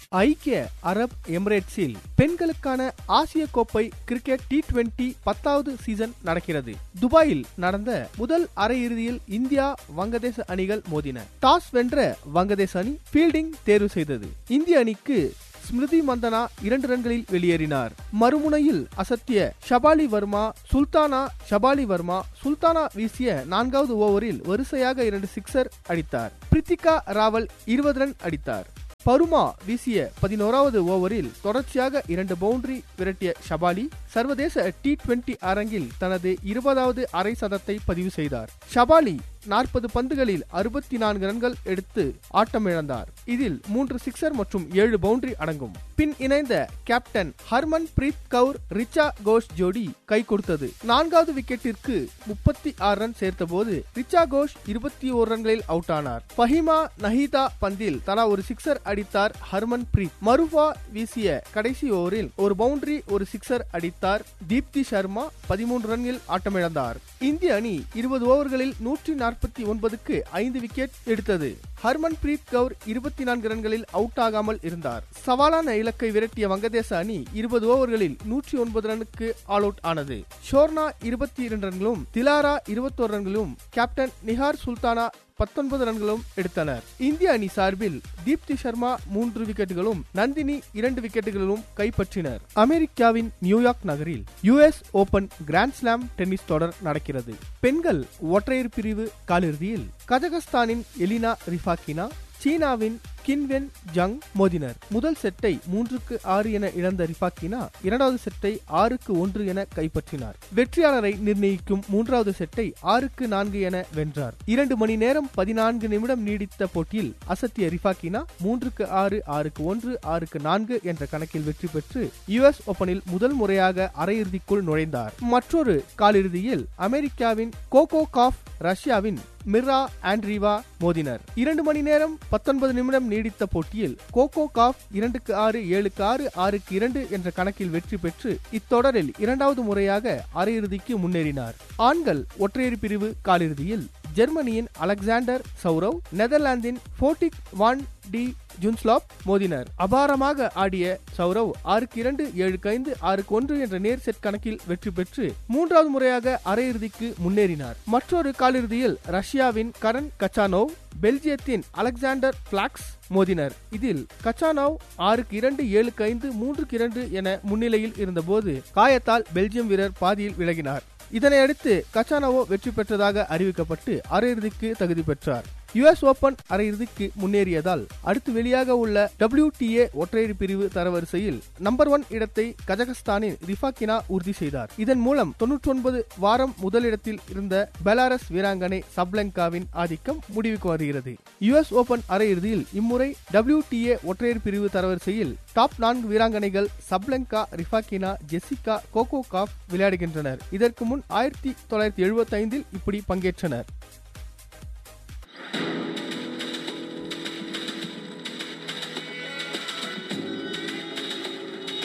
ஐக்கிய அரப் எமிரேட்ஸில் பெண்களுக்கான ஆசிய கோப்பை கிரிக்கெட் டி டுவெண்டி பத்தாவது சீசன் நடக்கிறது துபாயில் நடந்த முதல் அரையிறுதியில் இந்தியா வங்கதேச அணிகள் மோதின டாஸ் வென்ற வங்கதேச அணி ஃபீல்டிங் தேர்வு செய்தது இந்திய அணிக்கு ஸ்மிருதி மந்தனா இரண்டு ரன்களில் வெளியேறினார் மறுமுனையில் அசத்திய ஷபாலி வர்மா சுல்தானா ஷபாலி வர்மா சுல்தானா வீசிய நான்காவது ஓவரில் வரிசையாக இரண்டு சிக்சர் அடித்தார் பிரித்திகா ராவல் இருபது ரன் அடித்தார் பருமா வீசிய பதினோராவது ஓவரில் தொடர்ச்சியாக இரண்டு பவுண்டரி விரட்டிய ஷபாலி சர்வதேச டி டுவெண்டி அரங்கில் தனது இருபதாவது அரை சதத்தை பதிவு செய்தார் ஷபாலி நாற்பது பந்துகளில் அறுபத்தி நான்கு ரன்கள் எடுத்து ஆட்டமிழந்தார் இதில் மூன்று சிக்சர் மற்றும் ஏழு பவுண்டரி அடங்கும் பின் இணைந்த கேப்டன் ஹர்மன் பிரீத் கவுர் ரிச்சா கோஷ் ஜோடி கை கொடுத்தது நான்காவது விக்கெட்டிற்கு முப்பத்தி ஆறு ரன் சேர்த்தபோது ரிச்சா கோஷ் இருபத்தி ஓரு ரன்களில் அவுட் ஆனார் ஃபஹிமா நஹீதா பந்தில் தலா ஒரு சிக்சர் அடித்தார் ஹர்மன் பிரீத் மருஃபா வீசிய கடைசி ஓவரில் ஒரு பவுண்டரி ஒரு சிக்சர் அடித்தார் தீப்தி சர்மா பதிமூன்று ரன்களில் ஆட்டமிழந்தார் இந்திய அணி இருபது ஓவர்களில் நூற்றி நாற்பத்தி ஒன்பதுக்கு ஐந்து விக்கெட் எடுத்தது ஹர்மன் பிரீத் கவுர் இருபத்தி நான்கு ரன்களில் அவுட் ஆகாமல் இருந்தார் சவாலான இலக்கை விரட்டிய வங்கதேச அணி இருபது ஓவர்களில் நூற்றி ஒன்பது ரனுக்கு ஆல் அவுட் ஆனது ஷோர்னா இருபத்தி இரண்டு ரன்களும் திலாரா இருபத்தோரு ரன்களும் கேப்டன் நிஹார் சுல்தானா பத்தொன்பது ரன்களும் எடுத்தனர் இந்திய அணி சார்பில் தீப்தி சர்மா மூன்று விக்கெட்டுகளும் நந்தினி இரண்டு விக்கெட்டுகளும் கைப்பற்றினர் அமெரிக்காவின் நியூயார்க் நகரில் US Open Grand Slam tennis தொடர் நடக்கிறது பெண்கள் ஒற்றையர் பிரிவு காலிறுதியில் கஜகஸ்தானின் எலினா ரிஃபாக்கினா சீனாவின் கின்வென் ஜங் மோதினர் முதல் செட்டை மூன்றுக்கு ஆறு என இழந்த ரிஃபாக்கினா இரண்டாவது செட்டை ஆறுக்கு ஒன்று என கைப்பற்றினார் வெற்றியாளரை நிர்ணயிக்கும் மூன்றாவது செட்டை ஆறுக்கு நான்கு என வென்றார் இரண்டு மணி நேரம் பதினான்கு நிமிடம் நீடித்த போட்டியில் அசத்திய ரிஃபாக்கினா மூன்றுக்கு ஆறு ஆறுக்கு ஒன்று ஆறுக்கு நான்கு என்ற கணக்கில் வெற்றி பெற்று யுஎஸ் ஓபனில் முதல் முறையாக அரையிறுதிக்குள் நுழைந்தார் மற்றொரு காலிறுதியில் அமெரிக்காவின் கோகோ காஃப் ரஷ்யாவின் மிர்ரா ஆண்ட்ரீவா மோதினர் இரண்டு மணி நேரம் பத்தொன்பது நிமிடம் நீடித்த போட்டியில் கோகோ காஃப் இரண்டுக்கு ஆறு ஏழுக்கு ஆறு ஆறுக்கு இரண்டு என்ற கணக்கில் வெற்றி பெற்று இத்தொடரில் இரண்டாவது முறையாக அரையிறுதிக்கு முன்னேறினார் ஆண்கள் ஒற்றையர் பிரிவு காலிறுதியில் ஜெர்மனியின் அலெக்சாண்டர் சௌரவ் நெதர்லாந்தின் போர்டிக் வான் டி ஜுன்ஸ்லாப் மோதினர் அபாரமாக ஆடிய சௌரவ் ஆறுக்கு இரண்டு ஏழுக்கு ஐந்து ஆறுக்கு ஒன்று என்ற நேர் செட் கணக்கில் வெற்றி பெற்று மூன்றாவது முறையாக அரையிறுதிக்கு முன்னேறினார் மற்றொரு காலிறுதியில் ரஷ்யாவின் கரண் கச்சானோவ் பெல்ஜியத்தின் அலெக்சாண்டர் பிளாக்ஸ் மோதினர் இதில் கச்சானோவ் ஆறுக்கு இரண்டு ஏழுக்கு ஐந்து மூன்றுக்கு இரண்டு என முன்னிலையில் இருந்தபோது காயத்தால் பெல்ஜியம் வீரர் பாதியில் விலகினார் இதனையடுத்து கச்சானோவோ வெற்றி பெற்றதாக அறிவிக்கப்பட்டு அரையிறுதிக்கு தகுதி பெற்றார் யுஎஸ் ஓபன் அரையிறுதிக்கு முன்னேறியதால் அடுத்து வெளியாக உள்ள டபிள்யூடிஏ ஒற்றையர் பிரிவு தரவரிசையில் நம்பர் ஒன் இடத்தை கஜகஸ்தானின் ரிஃபாக்கினா உறுதி செய்தார் இதன் மூலம் தொன்னூற்றி ஒன்பது வாரம் முதலிடத்தில் இருந்த பெலாரஸ் வீராங்கனை சப்லங்காவின் ஆதிக்கம் முடிவுக்கு வருகிறது யுஎஸ் ஓபன் அரையிறுதியில் இம்முறை டபிள்யூடிஏ ஒற்றையர் பிரிவு தரவரிசையில் டாப் நான்கு வீராங்கனைகள் சப்லங்கா ரிஃபாக்கினா ஜெசிகா கோகோ காப் விளையாடுகின்றனர் இதற்கு முன் ஆயிரத்தி தொள்ளாயிரத்தி எழுபத்தி ஐந்தில் இப்படி பங்கேற்றனர்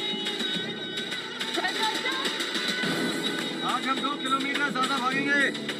आज हम दो किलोमीटर ज्यादा भागेंगे